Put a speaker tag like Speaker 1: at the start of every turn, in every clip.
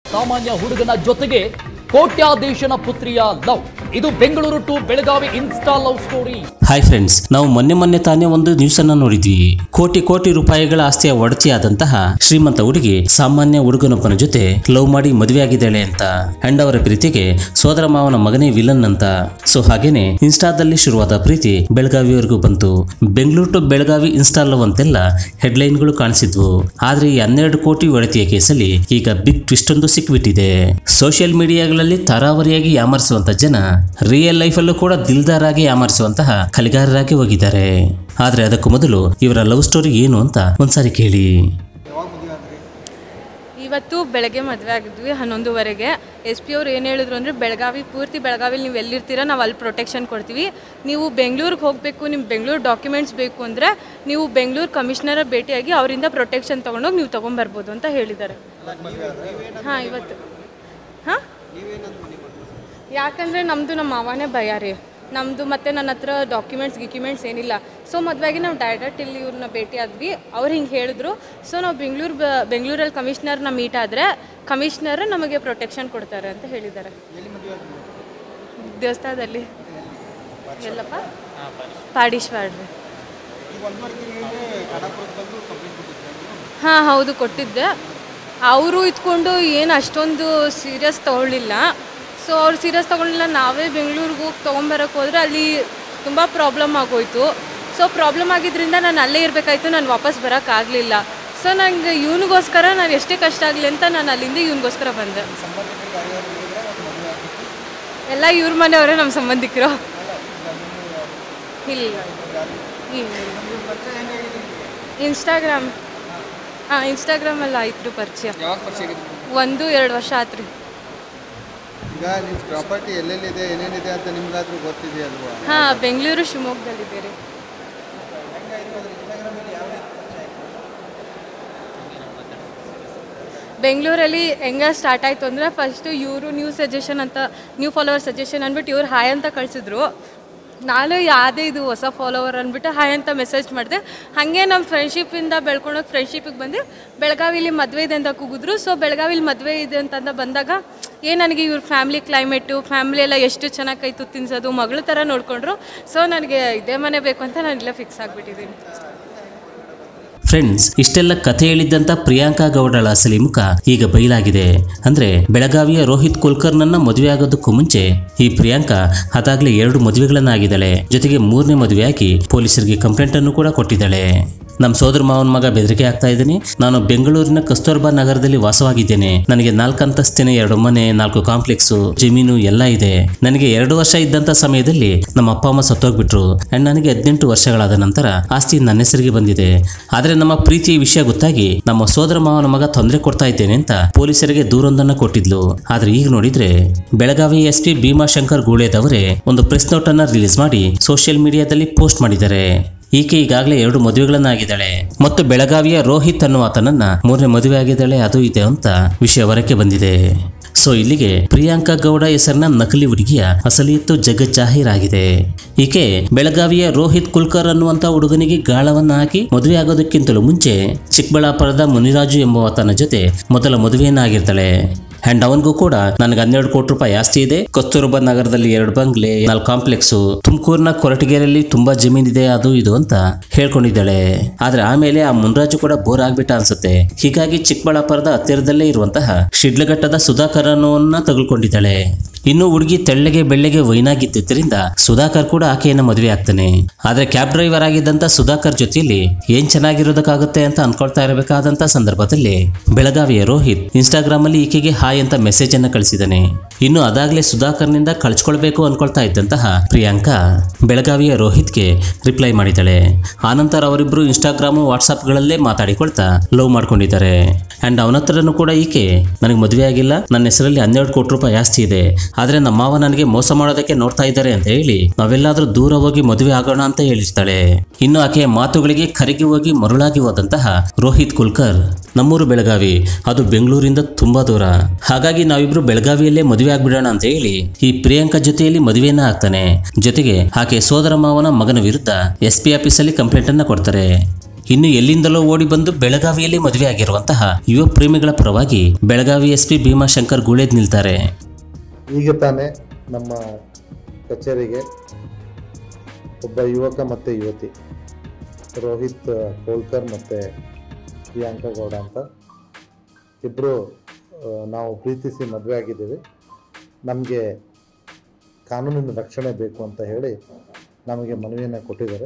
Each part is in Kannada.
Speaker 1: ಸಾಮಾನ್ಯ ಹುಡುಗನ ಜೊತೆಗೆ ಕೋಟ್ಯಾಧೀಶನ ಪುತ್ರಿಯ ಲವ್ ಇದು Bengaluru to Belagavi Insta love story
Speaker 2: hi friends ನಾವು ಮೊನ್ನೆ ಮೊನ್ನೆ ತಾನೇ ಒಂದು ನ್ಯೂಸ್ ಅನ್ನ ನೋಡಿದ್ವಿ ಕೋಟಿ ಕೋಟಿ ರೂಪಾಯಿಗಳ ಆಸ್ತಿಯ ಒಡತಿಯಾದಂತಹ ಶ್ರೀಮಂತ ಹುಡುಗಿ ಸಾಮಾನ್ಯ ಹುಡುಗನೊಬ್ಬನ ಜೊತೆ ಲವ್ ಮಾಡಿ ಮದುವೆಯಾಗಿದ್ದಾಳೆ ಅಂತ ಅಂಡ್ ಅವರ ಪ್ರೀತಿಗೆ ಸೋದರ ಮಾವನ ಮಗನೇ ವಿಲನ್ ಅಂತ ಸೊ ಹಾಗೇನೆ ಇನ್ಸ್ಟಾದಲ್ಲಿ ಶುರುವಾದ ಪ್ರೀತಿ ಬೆಳಗಾವಿವರೆಗೂ ಬಂತು Bengaluru to Belagavi Insta love ಅಂತೆಲ್ಲ ಹೆಡ್ಲೈನ್ಗಳು ಕಾಣಿಸಿದ್ವು ಆದ್ರೆ ಈ ಹನ್ನೆರಡು ಕೋಟಿ ಒಡತಿಯ ಕೇಸಲ್ಲಿ ಈಗ ಬಿಗ್ ಟ್ವಿಸ್ಟ್ ಒಂದು ಸಿಕ್ಬಿಟ್ಟಿದೆ ಸೋಷಿಯಲ್ ಮೀಡಿಯಾಗಳಲ್ಲಿ ತರಾವರಿಯಾಗಿ ಯಾಮರಿಸುವಂತ ಜನ ರಿಯಲ್ ಲೈಫಲ್ಲೂ ಕೂಡ ದಿಲ್ದಾರಾಗಿ ಯಾಮರಿಸುವಂತಹ ಕಲಿಗಾರರಾಗಿ ಹೋಗಿದ್ದಾರೆ ಆದ್ರೆ ಅದಕ್ಕೂ ಮೊದಲು ಇವರ ಲವ್ ಸ್ಟೋರಿ ಏನು ಅಂತ ಒಂದ್ಸಾರಿ ಕೇಳಿ
Speaker 3: ಇವತ್ತು ಬೆಳಗ್ಗೆ ಮದುವೆ ಆಗಿದ್ವಿ ಹನ್ನೊಂದುವರೆಗೆ ಎಸ್ ಪಿ ಅವ್ರು ಏನು ಹೇಳಿದ್ರು ಅಂದರೆ ಬೆಳಗಾವಿ ಪೂರ್ತಿ ಬೆಳಗಾವಿಲಿ ನೀವು ಎಲ್ಲಿರ್ತೀರ ನಾವು ಅಲ್ಲಿ ಪ್ರೊಟೆಕ್ಷನ್ ಕೊಡ್ತೀವಿ ನೀವು ಬೆಂಗಳೂರಿಗೆ ಹೋಗಬೇಕು ನಿಮ್ಮ ಬೆಂಗಳೂರು ಡಾಕ್ಯುಮೆಂಟ್ಸ್ ಬೇಕು ಅಂದರೆ ನೀವು ಬೆಂಗಳೂರು ಕಮಿಷನರ ಭೇಟಿಯಾಗಿ ಅವರಿಂದ ಪ್ರೊಟೆಕ್ಷನ್ ತೊಗೊಂಡೋಗಿ ನೀವು ತೊಗೊಂಬರ್ಬೋದು ಅಂತ ಹೇಳಿದ್ದಾರೆ ಹಾಂ ಇವತ್ತು ಹಾಂ ಯಾಕಂದರೆ ನಮ್ಮದು ನಮ್ಮ ಮಾವನೇ ಭಯ ರೀ ನಮ್ಮದು ಮತ್ತು ನನ್ನ ಹತ್ರ ಡಾಕ್ಯುಮೆಂಟ್ಸ್ ಗಿಕ್ಯುಮೆಂಟ್ಸ್ ಏನಿಲ್ಲ ಸೊ ಮದುವೆಗೆ ನಾವು ಡೈರೆಕ್ಟ್ ಇಲ್ಲಿ ಇವ್ರನ್ನ ಭೇಟಿ ಆದ್ವಿ ಅವ್ರು ಹಿಂಗೆ ಹೇಳಿದ್ರು ಸೊ ನಾವು ಬೆಂಗಳೂರು ಬೆಂಗಳೂರಲ್ಲಿ ಕಮಿಷ್ನರ್ನ ಮೀಟ್ ಆದರೆ ಕಮಿಷ್ನರ್ ನಮಗೆ ಪ್ರೊಟೆಕ್ಷನ್ ಕೊಡ್ತಾರೆ ಅಂತ ಹೇಳಿದ್ದಾರೆ ದೇವಸ್ಥಾನದಲ್ಲಿ ಎಲ್ಲಪ್ಪ ಪಾಡೀಶ್ವರ್ ರೀ ಹಾಂ ಹೌದು ಕೊಟ್ಟಿದ್ದೆ ಅವರು ಇದ್ಕೊಂಡು ಏನು ಅಷ್ಟೊಂದು ಸೀರಿಯಸ್ ತೊಗೊಳ್ಳಿಲ್ಲ ಸೊ ಅವ್ರು ಸೀರಿಯಸ್ ತೊಗೊಳ್ಳಿಲ್ಲ ನಾವೇ ಬೆಂಗಳೂರಿಗೆ ಹೋಗಿ ತೊಗೊಂಬರಕ್ಕೆ ಹೋದರೆ ಅಲ್ಲಿ ತುಂಬ ಪ್ರಾಬ್ಲಮ್ ಆಗೋಯ್ತು ಸೊ ಪ್ರಾಬ್ಲಮ್ ಆಗಿದ್ದರಿಂದ ನಾನು ಅಲ್ಲೇ ಇರಬೇಕಾಯ್ತು ನಾನು ವಾಪಸ್ ಬರೋಕ್ಕಾಗಲಿಲ್ಲ ಸೊ ನಂಗೆ ಇವನಿಗೋಸ್ಕರ ನಾನು ಎಷ್ಟೇ ಕಷ್ಟ ಆಗಲಿ ಅಂತ ನಾನು ಅಲ್ಲಿಂದ ಇವನಿಗೋಸ್ಕರ ಬಂದೆ ಎಲ್ಲ ಇವ್ರ ಮನೆಯವರೇ ನಮ್ಮ ಸಂಬಂಧಿಕರು ಇಲ್ಲ ಇಲ್ಲ ಇನ್ಸ್ಟಾಗ್ರಾಮ್ ಹಾಂ ಇನ್ಸ್ಟಾಗ್ರಾಮಲ್ಲಿ ಆಯ್ತು ರೀ ಪರಿಚಯ ಒಂದು ಎರಡು ವರ್ಷ ಆಯ್ತು ರೀ
Speaker 4: ಈಗ ನಿಮ್ಮ ಪ್ರಾಪರ್ಟಿ ಎಲ್ಲೆಲ್ಲಿದೆ ಏನೇನಿದೆ ಅಂತ ನಿಮ್ಗಾದ್ರೂ ಗೊತ್ತಿದೆಯಲ್ವಾ
Speaker 3: ಹಾಂ ಬೆಂಗಳೂರು ಶಿವಮೊಗ್ಗದಲ್ಲಿದೆ ರೀ ಬೆಂಗಳೂರಲ್ಲಿ ಹೆಂಗೆ ಸ್ಟಾರ್ಟ್ ಆಯಿತು ಅಂದರೆ ಫಸ್ಟು ಇವರು ನ್ಯೂ ಸಜೆಷನ್ ಅಂತ ನ್ಯೂ ಫಾಲೋವರ್ ಸಜೆಷನ್ ಅಂದ್ಬಿಟ್ಟು ಇವ್ರು ಹಾಯ್ ಅಂತ ಕಳಿಸಿದ್ರು ನಾನು ಯಾವುದೇ ಇದು ಹೊಸ ಫಾಲೋವರ್ ಅಂದ್ಬಿಟ್ಟು ಹಾಯ್ ಅಂತ ಮೆಸೇಜ್ ಮಾಡಿದೆ ಹಾಗೆ ನಮ್ಮ ಫ್ರೆಂಡ್ಶಿಪ್ಪಿಂದ ಬೆಳ್ಕೊಂಡೋಗಿ ಫ್ರೆಂಡ್ಶಿಪ್ಪಿಗೆ ಬಂದು ಬೆಳಗಾವಿಲಿ ಮದುವೆ ಇದೆ ಅಂತ ಕೂಗಿದ್ರು ಸೊ ಬೆಳಗಾವಿಲಿ ಮದುವೆ ಇದೆ ಅಂತಂದ ಬಂದಾಗ ಏನು ನನಗೆ ಇವ್ರ ಫ್ಯಾಮ್ಲಿ ಕ್ಲೈಮೇಟು ಫ್ಯಾಮ್ಲಿ ಎಲ್ಲ ಎಷ್ಟು ಚೆನ್ನಾಗಿ ಕೈ ತುತ್ತು ತಿನ್ಸೋದು ಮಗಳ ಥರ ನೋಡಿಕೊಂಡ್ರು ಸೊ ನನಗೆ ಇದೇ ಮನೆ ಬೇಕು ಅಂತ ನಾನು ಇಲ್ಲೇ ಫಿಕ್ಸ್ ಆಗಿಬಿಟ್ಟಿದ್ದೀನಿ
Speaker 2: ಫ್ರೆಂಡ್ಸ್ ಇಷ್ಟೆಲ್ಲ ಕಥೆ ಹೇಳಿದ್ದಂತ ಪ್ರಿಯಾಂಕಾ ಗೌಡಳ ಅಸಲಿ ಮುಖ ಈಗ ಬಯಲಾಗಿದೆ ಅಂದ್ರೆ ಬೆಳಗಾವಿಯ ರೋಹಿತ್ ಕುಲ್ಕರ್ನನ್ನ ಮದುವೆ ಆಗೋದಕ್ಕೂ ಮುಂಚೆ ಈ ಪ್ರಿಯಾಂಕಾ ಅದಾಗ್ಲೇ ಎರಡು ಮದುವೆಗಳನ್ನಾಗಿದ್ದಾಳೆ ಜೊತೆಗೆ ಮೂರನೇ ಮದುವೆಯಾಗಿ ಪೊಲೀಸರಿಗೆ ಕಂಪ್ಲೇಂಟ್ ಅನ್ನು ಕೂಡ ಕೊಟ್ಟಿದ್ದಾಳೆ ನಮ್ಮ ಸೋದರ ಮಾವನ ಮಗ ಬೆದರಿಕೆ ಆಗ್ತಾ ಇದ್ದೀನಿ ನಾನು ಬೆಂಗಳೂರಿನ ಕಸ್ತೂರ್ಬಾ ನಗರದಲ್ಲಿ ವಾಸವಾಗಿದ್ದೇನೆ ನನಗೆ ನಾಲ್ಕು ಅಂತಸ್ತಿನ ಎರಡು ಮನೆ ನಾಲ್ಕು ಕಾಂಪ್ಲೆಕ್ಸು ಜಮೀನು ಎಲ್ಲ ಇದೆ ನನಗೆ ಎರಡು ವರ್ಷ ಇದ್ದಂತ ಸಮಯದಲ್ಲಿ ನಮ್ಮ ಅಪ್ಪ ಅಮ್ಮ ಸತ್ತೋಗ್ಬಿಟ್ರು ಅಂಡ್ ನನಗೆ ಹದಿನೆಂಟು ವರ್ಷಗಳಾದ ನಂತರ ಆಸ್ತಿ ನನ್ನ ಹೆಸರಿಗೆ ಬಂದಿದೆ ಆದ್ರೆ ನಮ್ಮ ಪ್ರೀತಿಯ ವಿಷಯ ಗೊತ್ತಾಗಿ ನಮ್ಮ ಸೋದರ ಮಾವನ ಮಗ ತೊಂದರೆ ಕೊಡ್ತಾ ಇದ್ದೇನೆ ಅಂತ ಪೊಲೀಸರಿಗೆ ದೂರೊಂದನ್ನ ಕೊಟ್ಟಿದ್ಲು ಆದ್ರೆ ಈಗ ನೋಡಿದ್ರೆ ಬೆಳಗಾವಿ ಎಸ್ ಪಿ ಭೀಮಾಶಂಕರ್ ಗೂಳೇದವರೇ ಒಂದು ಪ್ರೆಸ್ ನೋಟ್ ಅನ್ನ ರಿಲೀಸ್ ಮಾಡಿ ಸೋಷಿಯಲ್ ಮೀಡಿಯಾದಲ್ಲಿ ಪೋಸ್ಟ್ ಮಾಡಿದ್ದಾರೆ ಈಕೆ ಈಗಾಗಲೇ ಎರಡು ಮದುವೆಗಳನ್ನಾಗಿದ್ದಾಳೆ ಮತ್ತು ಬೆಳಗಾವಿಯ ರೋಹಿತ್ ಅನ್ನುವ ಆತನನ್ನ ಮೂರನೇ ಮದುವೆ ಆಗಿದ್ದಾಳೆ ಅದು ಇದೆ ಅಂತ ವಿಷಯ ಹೊರಕ್ಕೆ ಬಂದಿದೆ ಸೊ ಇಲ್ಲಿಗೆ ಪ್ರಿಯಾಂಕಾ ಗೌಡ ಹೆಸರಿನ ನಕಲಿ ಹುಡುಗಿಯ ಅಸಲಿಯತ್ತು ಜಗಜ್ಜಾಹೀರಾಗಿದೆ ಈಕೆ ಬೆಳಗಾವಿಯ ರೋಹಿತ್ ಕುಲ್ಕರ್ ಅನ್ನುವಂತ ಹುಡುಗನಿಗೆ ಗಾಳವನ್ನ ಹಾಕಿ ಮದುವೆ ಆಗೋದಕ್ಕಿಂತಲೂ ಮುಂಚೆ ಚಿಕ್ಕಬಳ್ಳಾಪುರದ ಮುನಿರಾಜು ಎಂಬುವತನ ಜೊತೆ ಮೊದಲ ಮದುವೆಯನ್ನಾಗಿರ್ತಾಳೆ ಅಂಡ್ ಅವನಿಗೂ ಕೂಡ ನನಗೆ ಹನ್ನೆರಡು ಕೋಟಿ ರೂಪಾಯಿ ಆಸ್ತಿ ಇದೆ ಕಸ್ತೂರ್ಬಾ ನಗರದಲ್ಲಿ ಎರಡು ಬಂಗ್ಲೆ ನಾಲ್ಕು ಕಾಂಪ್ಲೆಕ್ಸು ತುಮಕೂರಿನ ಕೊರಟಗೆರೆಯಲ್ಲಿ ತುಂಬಾ ಜಮೀನಿದೆ ಅದು ಇದು ಅಂತ ಹೇಳ್ಕೊಂಡಿದ್ದಾಳೆ ಆದ್ರೆ ಆಮೇಲೆ ಆ ಮುನ್ರಾಜು ಕೂಡ ಬೋರ್ ಆಗ್ಬಿಟ್ಟ ಅನ್ಸುತ್ತೆ ಹೀಗಾಗಿ ಚಿಕ್ಕಬಳ್ಳಾಪುರದ ಹತ್ತಿರದಲ್ಲೇ ಇರುವಂತಹ ಶಿಡ್ಲಘಟ್ಟದ ಸುಧಾಕರ್ ಅನ್ನೋನ್ನ ತಗೊಳ್ಕೊಂಡಿದ್ದಾಳೆ ಇನ್ನು ಹುಡುಗಿ ತೆಳ್ಳಗೆ ಬೆಳ್ಳಗೆ ವೈನಾಗಿದ್ದರಿಂದ ಸುಧಾಕರ್ ಕೂಡ ಆಕೆಯನ್ನ ಮದುವೆ ಆಗ್ತಾನೆ ಆದ್ರೆ ಕ್ಯಾಬ್ ಡ್ರೈವರ್ ಆಗಿದ್ದಂತ ಸುಧಾಕರ್ ಜೊತೆಯಲ್ಲಿ ಏನ್ ಚೆನ್ನಾಗಿರೋದಕ್ಕಾಗುತ್ತೆ ಅಂತ ಅನ್ಕೊಳ್ತಾ ಇರಬೇಕಾದಂತ ಸಂದರ್ಭದಲ್ಲಿ ಬೆಳಗಾವಿಯ ರೋಹಿತ್ ಇನ್ಸ್ಟಾಗ್ರಾಮ್ ಅಲ್ಲಿ ಈಕೆಗೆ ಹಾಯ್ ಅಂತ ಮೆಸೇಜ್ ಅನ್ನ ಕಳಿಸಿದಾನೆ ಇನ್ನು ಅದಾಗ್ಲೇ ಸುಧಾಕರ್ನಿಂದ ಕಳ್ಸ್ಕೊಳ್ಬೇಕು ಅನ್ಕೊಳ್ತಾ ಇದ್ದಂತಹ ಪ್ರಿಯಾಂಕಾ ಬೆಳಗಾವಿಯ ರೋಹಿತ್ಗೆ ರಿಪ್ಲೈ ಮಾಡಿದ್ದಾಳೆ ಆನಂತರ ಅವರಿಬ್ರು ಇನ್ಸ್ಟಾಗ್ರಾಮ್ ವಾಟ್ಸಾಪ್ಗಳಲ್ಲೇ ಮಾತಾಡಿಕೊಳ್ತಾ ಲವ್ ಮಾಡ್ಕೊಂಡಿದ್ದಾರೆ ಅಂಡ್ ಅವನ ಹತ್ರನೂ ಕೂಡ ಈಕೆ ನನಗೆ ಮದುವೆ ಆಗಿಲ್ಲ ನನ್ನ ಹೆಸರಲ್ಲಿ ಹನ್ನೆರಡು ಕೋಟಿ ರೂಪಾಯಿ ಆಸ್ತಿ ಇದೆ ಆದ್ರೆ ನಮ್ಮ ಮಾವ ನನಗೆ ಮೋಸ ಮಾಡೋದಕ್ಕೆ ನೋಡ್ತಾ ಇದ್ದಾರೆ ಅಂತ ಹೇಳಿ ನಾವೆಲ್ಲಾದ್ರೂ ದೂರ ಹೋಗಿ ಮದುವೆ ಆಗೋಣ ಅಂತ ಹೇಳಿರ್ತಾಳೆ ಇನ್ನು ಆಕೆಯ ಮಾತುಗಳಿಗೆ ಕರಗಿ ಹೋಗಿ ಮರುಳಾಗಿ ಹೋದಂತಹ ರೋಹಿತ್ ಕುಲ್ಕರ್ ನಮ್ಮೂರು ಬೆಳಗಾವಿ ಅದು ಬೆಂಗಳೂರಿಂದ ತುಂಬಾ ದೂರ ಹಾಗಾಗಿ ನಾವಿಬ್ರು ಬೆಳಗಾವಿಯಲ್ಲೇ ಮದುವೆ ಆಗ್ಬಿಡೋಣ ಅಂತ ಹೇಳಿ ಈ ಪ್ರಿಯಾಂಕಾ ಜೊತೆಯಲ್ಲಿ ಮದುವೆಯನ್ನ ಆಗ್ತಾನೆ ಜೊತೆಗೆ ಆಕೆ ಸೋದರ ಮಾವನ ಮಗನ ವಿರುದ್ಧ ಎಸ್ ಪಿ ಆಫೀಸಲ್ಲಿ ಕಂಪ್ಲೇಂಟ್ ಅನ್ನ ಕೊಡ್ತಾರೆ ಇನ್ನು ಎಲ್ಲಿಂದಲೋ ಓಡಿ ಬಂದು ಬೆಳಗಾವಿಯಲ್ಲಿ ಮದುವೆಯಾಗಿರುವಂತಹ ಯುವ ಪ್ರೇಮಿಗಳ ಪರವಾಗಿ ಬೆಳಗಾವಿ ಎಸ್ಪಿ ಭೀಮಾಶಂಕರ್ ಗೂಳೇದ್ ನಿಲ್ತಾರೆ
Speaker 5: ಈಗ ತಾನೇ ನಮ್ಮ ಕಚೇರಿಗೆ ಒಬ್ಬ ಯುವಕ ಮತ್ತು ಯುವತಿ ರೋಹಿತ್ ಕೋಲ್ಕರ್ ಮತ್ತು ಪ್ರಿಯಾಂಕಾ ಗೌಡ ಅಂತ ಇಬ್ಬರು ನಾವು ಪ್ರೀತಿಸಿ ಮದುವೆ ಆಗಿದ್ದೀವಿ ನಮಗೆ ಕಾನೂನಿನ ರಕ್ಷಣೆ ಬೇಕು ಅಂತ ಹೇಳಿ ನಮಗೆ ಮನವಿಯನ್ನು ಕೊಟ್ಟಿದ್ದಾರೆ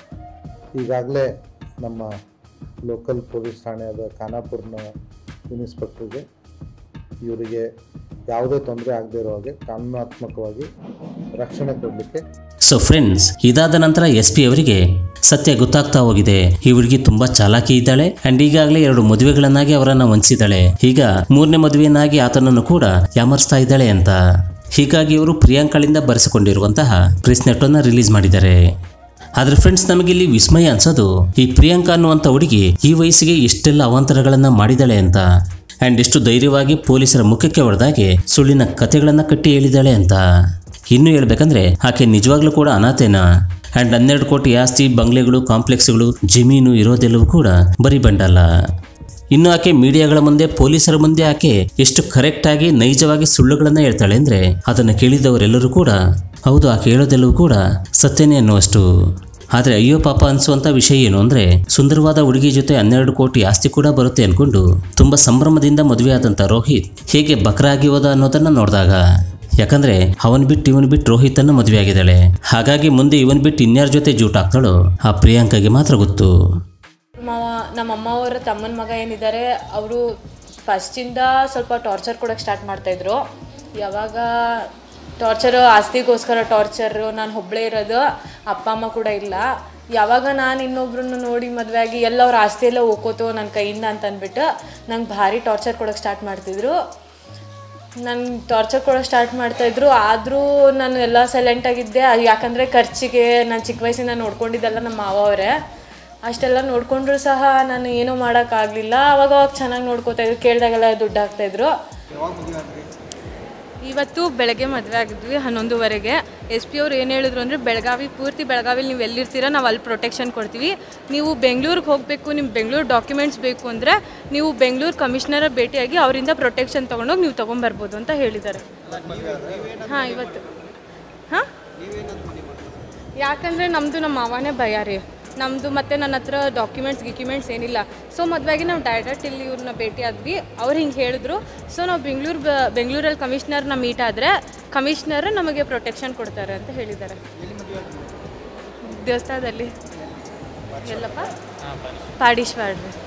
Speaker 5: ಈಗಾಗಲೇ ನಮ್ಮ ಲೋಕಲ್ ಪೊಲೀಸ್ ಠಾಣೆಯಾದ ಖಾನಾಪುರ್ನ ಇನ್ಸ್ಪೆಕ್ಟ್ರಿಗೆ ಇವರಿಗೆ ಯಾವುದೇ ತೊಂದರೆ ಆಗದೇ ಇರೋ ಹಾಗೆ ಕಾನೂನಾತ್ಮಕವಾಗಿ ರಕ್ಷಣೆ ಕೊಡಲಿಕ್ಕೆ
Speaker 2: ಸೊ ಫ್ರೆಂಡ್ಸ್ ಇದಾದ ನಂತರ ಎಸ್ ಪಿ ಅವರಿಗೆ ಸತ್ಯ ಗೊತ್ತಾಗ್ತಾ ಹೋಗಿದೆ ಈ ಹುಡುಗಿ ತುಂಬಾ ಚಾಲಾಕಿ ಇದ್ದಾಳೆ ಅಂಡ್ ಈಗಾಗಲೇ ಎರಡು ಮದುವೆಗಳನ್ನಾಗಿ ಅವರನ್ನ ವಂಚಿದ್ದಾಳೆ ಈಗ ಮೂರನೇ ಮದುವೆಯನ್ನಾಗಿ ಆತನನ್ನು ಕೂಡ ಯಾಮರ್ಸ್ತಾ ಇದ್ದಾಳೆ ಅಂತ ಹೀಗಾಗಿ ಇವರು ಪ್ರಿಯಾಂಕಳಿಂದ ಬರೆಸಿಕೊಂಡಿರುವಂತಹ ಪ್ರೆಸ್ ನೆಟ್ಟನ್ನು ರಿಲೀಸ್ ಮಾಡಿದ್ದಾರೆ ಆದ್ರೆ ಫ್ರೆಂಡ್ಸ್ ನಮಗಿಲ್ಲಿ ವಿಸ್ಮಯ ಅನ್ಸೋದು ಈ ಪ್ರಿಯಾಂಕಾ ಅನ್ನುವಂಥ ಹುಡುಗಿ ಈ ವಯಸ್ಸಿಗೆ ಎಷ್ಟೆಲ್ಲ ಅವಾಂತರಗಳನ್ನ ಮಾಡಿದಾಳೆ ಅಂತ ಅಂಡ್ ಎಷ್ಟು ಧೈರ್ಯವಾಗಿ ಪೊಲೀಸರ ಮುಖಕ್ಕೆ ಹೊಡೆದಾಗೆ ಸುಳ್ಳಿನ ಕಥೆಗಳನ್ನ ಕಟ್ಟಿ ಹೇಳಿದಾಳೆ ಅಂತ ಇನ್ನು ಹೇಳ್ಬೇಕಂದ್ರೆ ಆಕೆ ನಿಜವಾಗ್ಲೂ ಕೂಡ ಅನಾಥೇನ ಅಂಡ್ ಹನ್ನೆರಡು ಕೋಟಿ ಆಸ್ತಿ ಬಂಗ್ಲೆಗಳು ಕಾಂಪ್ಲೆಕ್ಸ್ಗಳು ಜಮೀನು ಇರೋದೆಲ್ಲವೂ ಕೂಡ ಬರೀ ಬಂಡಲ್ಲ ಇನ್ನು ಆಕೆ ಮೀಡಿಯಾಗಳ ಮುಂದೆ ಪೊಲೀಸರ ಮುಂದೆ ಆಕೆ ಎಷ್ಟು ಕರೆಕ್ಟ್ ಆಗಿ ನೈಜವಾಗಿ ಸುಳ್ಳುಗಳನ್ನ ಹೇಳ್ತಾಳೆ ಅಂದ್ರೆ ಅದನ್ನು ಕೇಳಿದವರೆಲ್ಲರೂ ಕೂಡ ಹೌದು ಆಕೆ ಹೇಳೋದೆಲ್ಲವೂ ಕೂಡ ಸತ್ಯನೇ ಅನ್ನುವಷ್ಟು ಆದರೆ ಅಯ್ಯೋ ಪಾಪ ಅನಿಸುವಂಥ ವಿಷಯ ಏನು ಅಂದರೆ ಸುಂದರವಾದ ಹುಡುಗಿ ಜೊತೆ ಹನ್ನೆರಡು ಕೋಟಿ ಆಸ್ತಿ ಕೂಡ ಬರುತ್ತೆ ಅನ್ಕೊಂಡು ತುಂಬ ಸಂಭ್ರಮದಿಂದ ಮದುವೆಯಾದಂಥ ರೋಹಿತ್ ಹೇಗೆ ಬಕ್ರಾಗಿ ಹೋದ ಅನ್ನೋದನ್ನ ನೋಡಿದಾಗ ಯಾಕಂದ್ರೆ ಅವನ್ ಬಿಟ್ಟು ಇವನ್ ಬಿಟ್ಟು ರೋಹಿತನ್ನ ಮದುವೆಯಾಗಿದ್ದಾಳೆ ಹಾಗಾಗಿ ಮುಂದೆ ಇವನ್ ಬಿಟ್ಟು ಇನ್ಯಾರ ಜೊತೆ ಜೂಟ್ ಆಗ್ತಾಳೋ ಆ ಪ್ರಿಯಾಂಕಾಗೆ ಮಾತ್ರ ಗೊತ್ತು
Speaker 3: ಮಾವ ನಮ್ಮ ಅಮ್ಮ ಅವರ ತಮ್ಮನ ಮಗ ಏನಿದ್ದಾರೆ ಅವರು ಫಸ್ಟಿಂದ ಸ್ವಲ್ಪ ಟಾರ್ಚರ್ ಕೊಡೋಕ್ಕೆ ಸ್ಟಾರ್ಟ್ ಮಾಡ್ತಾಯಿದ್ರು ಯಾವಾಗ ಟಾರ್ಚರು ಆಸ್ತಿಗೋಸ್ಕರ ಟಾರ್ಚರು ನಾನು ಒಬ್ಬಳೇ ಇರೋದು ಅಪ್ಪ ಅಮ್ಮ ಕೂಡ ಇಲ್ಲ ಯಾವಾಗ ನಾನು ಇನ್ನೊಬ್ರನ್ನ ನೋಡಿ ಮದುವೆ ಆಗಿ ಎಲ್ಲ ಅವ್ರ ಆಸ್ತಿ ಎಲ್ಲ ಹೋಗ್ಕೋತು ನನ್ನ ಕೈಯಿಂದ ಅಂತ ಅಂದ್ಬಿಟ್ಟು ನಂಗೆ ಭಾರಿ ಟಾರ್ಚರ್ ಕೊಡೋಕ್ಕೆ ಸ್ಟಾರ್ಟ್ ಮಾಡ್ತಿದ್ರು ನಾನು ಟಾರ್ಚರ್ ಕೊಡೋಕೆ ಸ್ಟಾರ್ಟ್ ಮಾಡ್ತಾಯಿದ್ರು ಆದರೂ ನಾನು ಎಲ್ಲ ಸೈಲೆಂಟಾಗಿದ್ದೆ ಯಾಕಂದರೆ ಖರ್ಚಿಗೆ ನಾನು ಚಿಕ್ಕ ವಯಸ್ಸಿಂದ ನೋಡ್ಕೊಂಡಿದ್ದೆಲ್ಲ ನಮ್ಮ ಮಾವ ಅವರೇ ಅಷ್ಟೆಲ್ಲ ನೋಡಿಕೊಂಡ್ರು ಸಹ ನಾನು ಏನೂ ಮಾಡೋಕ್ಕಾಗಲಿಲ್ಲ ಅವಾಗ ಅವಾಗ ಚೆನ್ನಾಗಿ ನೋಡ್ಕೋತಾಯಿದ್ರು ಕೇಳಿದಾಗೆಲ್ಲ ದುಡ್ಡು ಹಾಕ್ತಾಯಿದ್ರು ಇವತ್ತು ಬೆಳಗ್ಗೆ ಮದುವೆ ಆಗಿದ್ವಿ ಹನ್ನೊಂದುವರೆಗೆ ಎಸ್ ಪಿ ಅವ್ರು ಏನು ಹೇಳಿದ್ರು ಅಂದರೆ ಬೆಳಗಾವಿ ಪೂರ್ತಿ ಬೆಳಗಾವಿಲಿ ನೀವು ಎಲ್ಲಿರ್ತೀರ ನಾವು ಅಲ್ಲಿ ಪ್ರೊಟೆಕ್ಷನ್ ಕೊಡ್ತೀವಿ ನೀವು ಬೆಂಗಳೂರಿಗೆ ಹೋಗಬೇಕು ನಿಮ್ಮ ಬೆಂಗಳೂರು ಡಾಕ್ಯುಮೆಂಟ್ಸ್ ಬೇಕು ಅಂದರೆ ನೀವು ಬೆಂಗಳೂರು ಕಮಿಷನರ ಭೇಟಿಯಾಗಿ ಅವರಿಂದ ಪ್ರೊಟೆಕ್ಷನ್ ತೊಗೊಂಡೋಗಿ ನೀವು ತೊಗೊಂಬರ್ಬೋದು ಅಂತ ಹೇಳಿದ್ದಾರೆ ಹಾಂ ಇವತ್ತು ಹಾಂ ಯಾಕಂದರೆ ನಮ್ಮದು ನಮ್ಮ ಮಾವನೇ ಭಯ ರೀ ನಮ್ಮದು ಮತ್ತು ನನ್ನ ಹತ್ರ ಡಾಕ್ಯುಮೆಂಟ್ಸ್ ಗಿಕ್ಯುಮೆಂಟ್ಸ್ ಏನಿಲ್ಲ ಸೊ ಮದುವೆಗೆ ನಾವು ಡೈರೆಕ್ಟ್ ಇಲ್ಲಿ ಇವ್ರನ್ನ ಭೇಟಿ ಆದ್ವಿ ಅವ್ರು ಹಿಂಗೆ ಹೇಳಿದ್ರು ಸೊ ನಾವು ಬೆಂಗಳೂರು ಬೆಂಗಳೂರಲ್ಲಿ ಕಮಿಷ್ನರ್ನ ಮೀಟ್ ಆದರೆ ಕಮಿಷ್ನರ್ ನಮಗೆ ಪ್ರೊಟೆಕ್ಷನ್ ಕೊಡ್ತಾರೆ ಅಂತ ಹೇಳಿದ್ದಾರೆ ದೇವಸ್ಥಾನದಲ್ಲಿ ಎಲ್ಲಪ್ಪ ಪಾಡೀಶ್ವರ